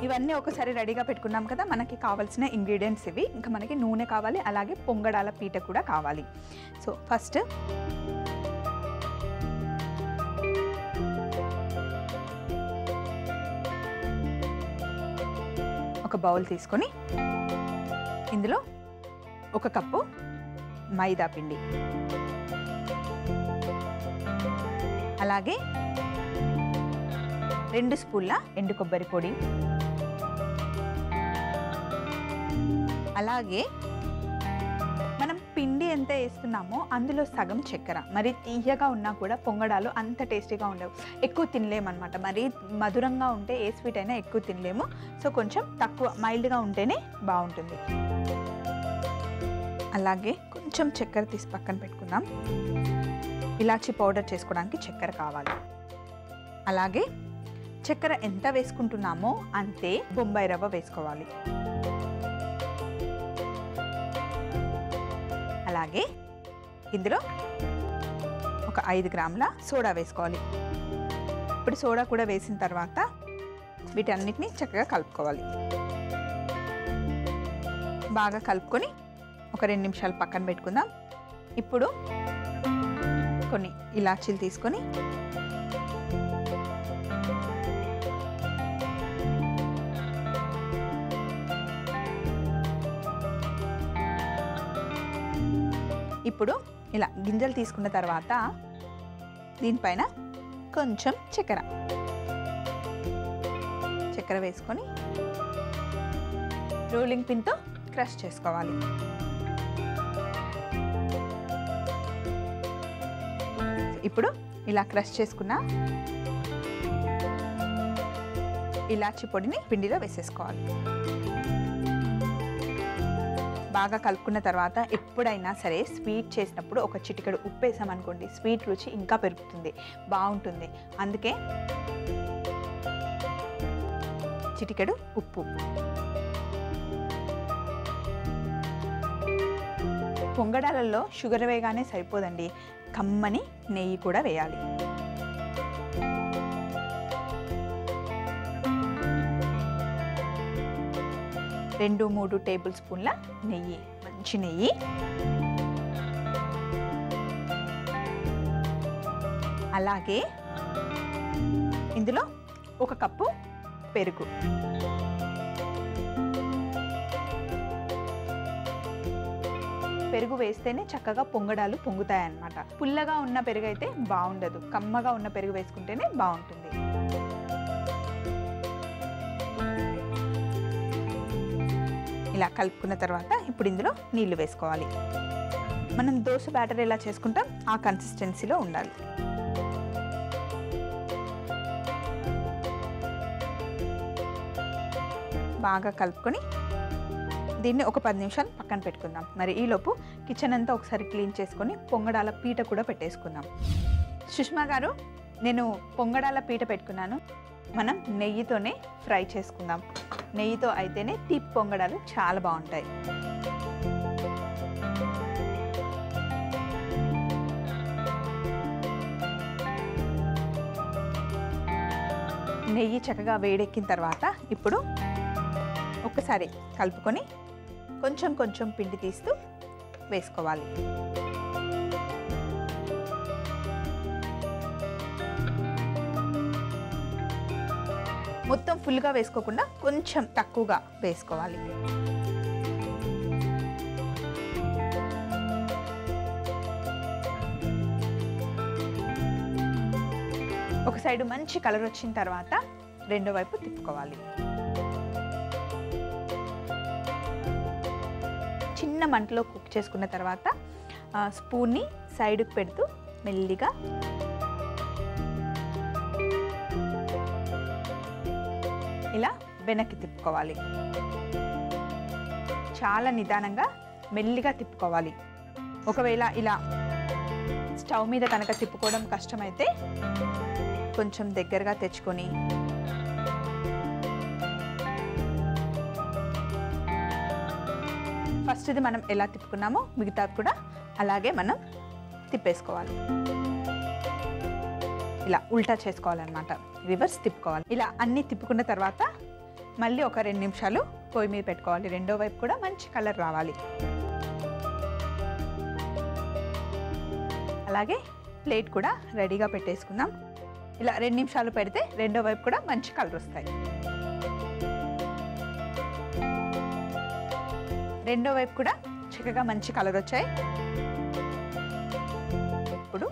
ఇవన్నీ ఒకసారి రెడీగా పెట్టుకున్నాం కదా మనకి కావాల్సిన ఇంగ్రీడియంట్స్ ఇవి ఇంకా మనకి నూనె కావాలి అలాగే పొంగడాల పీట కూడా కావాలి సో ఫస్ట్ ఒక బౌల్ తీసుకొని ఇందులో ఒక కప్పు మైదా పిండి అలాగే రెండు స్పూన్ల ఎండు కొబ్బరి పొడి అలాగే మనం పిండి ఎంత వేస్తున్నామో అందులో సగం చక్కెర మరి తీయగా ఉన్నా కూడా పొంగడాలు అంత టేస్టీగా ఉండవు ఎక్కువ తినలేమన్నమాట మరి మధురంగా ఉంటే ఏ స్వీట్ అయినా ఎక్కువ తినలేము సో కొంచెం తక్కువ మైల్డ్గా ఉంటేనే బాగుంటుంది అలాగే కొంచెం చక్కెర తీసి పక్కన పెట్టుకుందాం ఇలాచి పౌడర్ చేసుకోవడానికి చక్కెర కావాలి అలాగే చక్కెర ఎంత వేసుకుంటున్నామో అంతే బొంబాయి రవ్వ వేసుకోవాలి అలాగే ఇందులో ఒక ఐదు గ్రాముల సోడా వేసుకోవాలి ఇప్పుడు సోడా కూడా వేసిన తర్వాత వీటన్నిటిని చక్కగా కలుపుకోవాలి బాగా కలుపుకొని ఒక రెండు నిమిషాలు పక్కన పెట్టుకుందాం ఇప్పుడు కొన్ని ఇలాచీలు తీసుకొని ఇప్పుడు ఇలా గింజలు తీసుకున్న తర్వాత దీనిపైన కొంచెం చక్కెర చక్కెర వేసుకొని రోలింగ్ పిన్తో క్రష్ చేసుకోవాలి ఇప్పుడు ఇలా క్రష్ చేసుకున్న ఇలాచి పొడిని పిండిలో వేసేసుకోవాలి బాగా కలుపుకున్న తర్వాత ఎప్పుడైనా సరే స్వీట్ చేసినప్పుడు ఒక చిటికెడు ఉప్పు వేసామనుకోండి స్వీట్ రుచి ఇంకా పెరుగుతుంది బాగుంటుంది అందుకే చిటికెడు ఉప్పు పొంగడాలలో షుగర్ వేయగానే సరిపోదండి కమ్మని నెయ్యి కూడా వేయాలి రెండు మూడు టేబుల్ స్పూన్ల నెయ్యి మంచి నెయ్యి అలాగే ఇందులో ఒక కప్పు పెరుగు పెరుగు వేస్తేనే చక్కగా పొంగడాలు పొంగుతాయి అన్నమాట పుల్లగా ఉన్న పెరుగు అయితే బాగుండదు కమ్మగా ఉన్న పెరుగు వేసుకుంటేనే బాగుంటుంది ఇలా కలుపుకున్న తర్వాత ఇప్పుడు ఇందులో నీళ్లు వేసుకోవాలి మనం దోశ బ్యాటర్ ఎలా చేసుకుంటాం ఆ కన్సిస్టెన్సీలో ఉండాలి బాగా కలుపుకొని దీన్ని ఒక పది నిమిషాలు పక్కన పెట్టుకుందాం మరి ఈలోపు కిచెన్ అంతా ఒకసారి క్లీన్ చేసుకొని పొంగడాల పీట కూడా పెట్టేసుకుందాం సుష్మా గారు నేను పొంగడాల పీట పెట్టుకున్నాను మనం నెయ్యితోనే ఫ్రై చేసుకుందాం నెయ్యితో అయితేనే తీపి పొంగడాలు చాలా బాగుంటాయి నెయ్యి చక్కగా వేడెక్కిన తర్వాత ఇప్పుడు ఒక్కసారి కలుపుకొని కొంచెం కొంచెం పిండి తీస్తూ వేసుకోవాలి మొత్తం ఫుల్గా వేసుకోకుండా కొంచెం తక్కువగా వేసుకోవాలి ఒక సైడు మంచి కలర్ వచ్చిన తర్వాత రెండో వైపు తిప్పుకోవాలి చిన్న మంటలో కుక్ చేసుకున్న తర్వాత ఆ, స్పూన్ని సైడ్కి పెడుతూ మెల్లిగా ఇలా వెనక్కి తిప్పుకోవాలి చాలా నిదానంగా మెల్లిగా తిప్పుకోవాలి ఒకవేళ ఇలా స్టవ్ మీద కనుక తిప్పుకోవడం కష్టమైతే కొంచెం దగ్గరగా తెచ్చుకొని ఫస్ట్ ఇది మనం ఎలా తిప్పుకున్నామో మిగతా కూడా అలాగే మనం తిప్పేసుకోవాలి ఇలా ఉల్టా చేసుకోవాలన్నమాట రివర్స్ తిప్పుకోవాలి ఇలా అన్నీ తిప్పుకున్న తర్వాత మళ్ళీ ఒక రెండు నిమిషాలు పొయ్యి మీద పెట్టుకోవాలి రెండో వైపు కూడా మంచి కలర్ రావాలి అలాగే ప్లేట్ కూడా రెడీగా పెట్టేసుకుందాం ఇలా రెండు నిమిషాలు పెడితే రెండో వైపు కూడా మంచి కలర్ వస్తాయి రెండో వైపు కూడా చక్కగా మంచి కలర్ వచ్చాయి ఇప్పుడు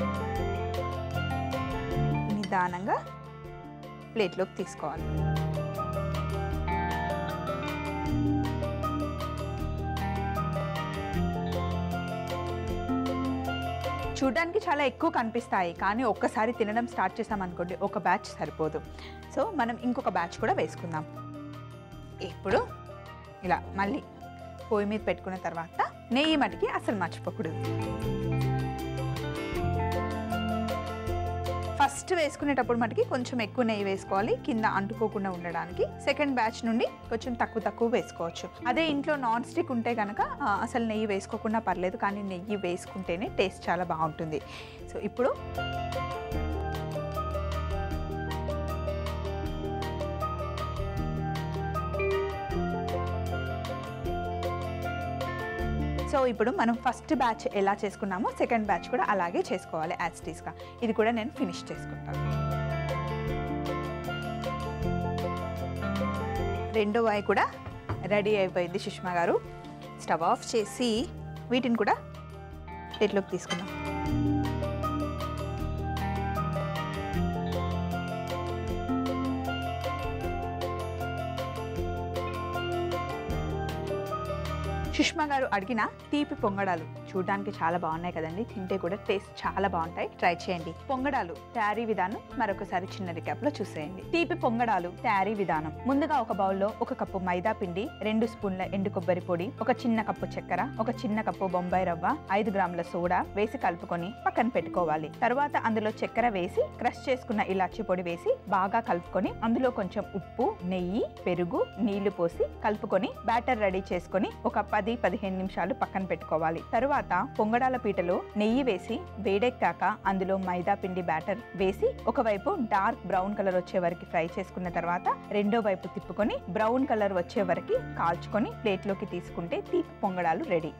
నిదానంగా ప్లేట్లోకి తీసుకోవాలి చూడడానికి చాలా ఎక్కువ కనిపిస్తాయి కానీ ఒక్కసారి తినడం స్టార్ట్ చేసామనుకోండి ఒక బ్యాచ్ సరిపోదు సో మనం ఇంకొక బ్యాచ్ కూడా వేసుకుందాం ఇప్పుడు ఇలా మళ్ళీ పొయ్యి మీద పెట్టుకున్న తర్వాత నెయ్యి మటుకి అసలు మర్చిపోకూడదు ఫస్ట్ వేసుకునేటప్పుడు మటుకి కొంచెం ఎక్కువ నెయ్యి వేసుకోవాలి కింద అంటుకోకుండా ఉండడానికి సెకండ్ బ్యాచ్ నుండి కొంచెం తక్కువ తక్కువ వేసుకోవచ్చు అదే ఇంట్లో నాన్ స్టిక్ ఉంటే కనుక ఆ, అసలు నెయ్యి వేసుకోకుండా పర్లేదు కానీ నెయ్యి వేసుకుంటేనే టేస్ట్ చాలా బాగుంటుంది సో ఇప్పుడు సో ఇప్పుడు మనం ఫస్ట్ బ్యాచ్ ఎలా చేసుకున్నామో సెకండ్ బ్యాచ్ కూడా అలాగే చేసుకోవాలి యాజ్టీస్గా ఇది కూడా నేను ఫినిష్ చేసుకుంటాను రెండో వాయి కూడా రెడీ అయిపోయింది సుష్మా గారు స్టవ్ ఆఫ్ చేసి వీటిని కూడా ప్లేట్లోకి తీసుకుందాం సుష్మా గారు అడిగిన తీపి పొంగడాలు చూడడానికి చాలా బాగున్నాయి కదండి తింటే కూడా టేస్ట్ చాలా బాగుంటాయి ట్రై చేయండి పొంగడాలు తయారీ విధానం మరొకసారి చిన్న రికాప్ లో చూసేయండి తీపి పొంగడాలు తయారీ విధానం ముందుగా ఒక బౌల్లో ఒక కప్పు మైదా పిండి రెండు స్పూన్ల ఎండు కొబ్బరి పొడి ఒక చిన్న కప్పు చక్కెర ఒక చిన్న కప్పు బొంబాయి రవ్వ ఐదు గ్రాముల సోడా వేసి కలుపుకొని పక్కన పెట్టుకోవాలి తర్వాత అందులో చక్కెర వేసి క్రష్ చేసుకున్న ఇలాచి పొడి వేసి బాగా కలుపుకొని అందులో కొంచెం ఉప్పు నెయ్యి పెరుగు నీళ్లు పోసి కలుపుకొని బ్యాటర్ రెడీ చేసుకొని ఒక పది పదిహేను నిమిషాలు పక్కన పెట్టుకోవాలి తరువాత పొంగడాల పీటలో నెయ్యి వేసి వేడెక్కాక అందులో మైదా పిండి బ్యాటర్ వేసి ఒకవైపు డార్క్ బ్రౌన్ కలర్ వచ్చే వరకు ఫ్రై చేసుకున్న తర్వాత రెండో వైపు తిప్పుకొని బ్రౌన్ కలర్ వచ్చే వరకు కాల్చుకొని ప్లేట్లోకి తీసుకుంటే తీపి పొంగడాలు రెడీ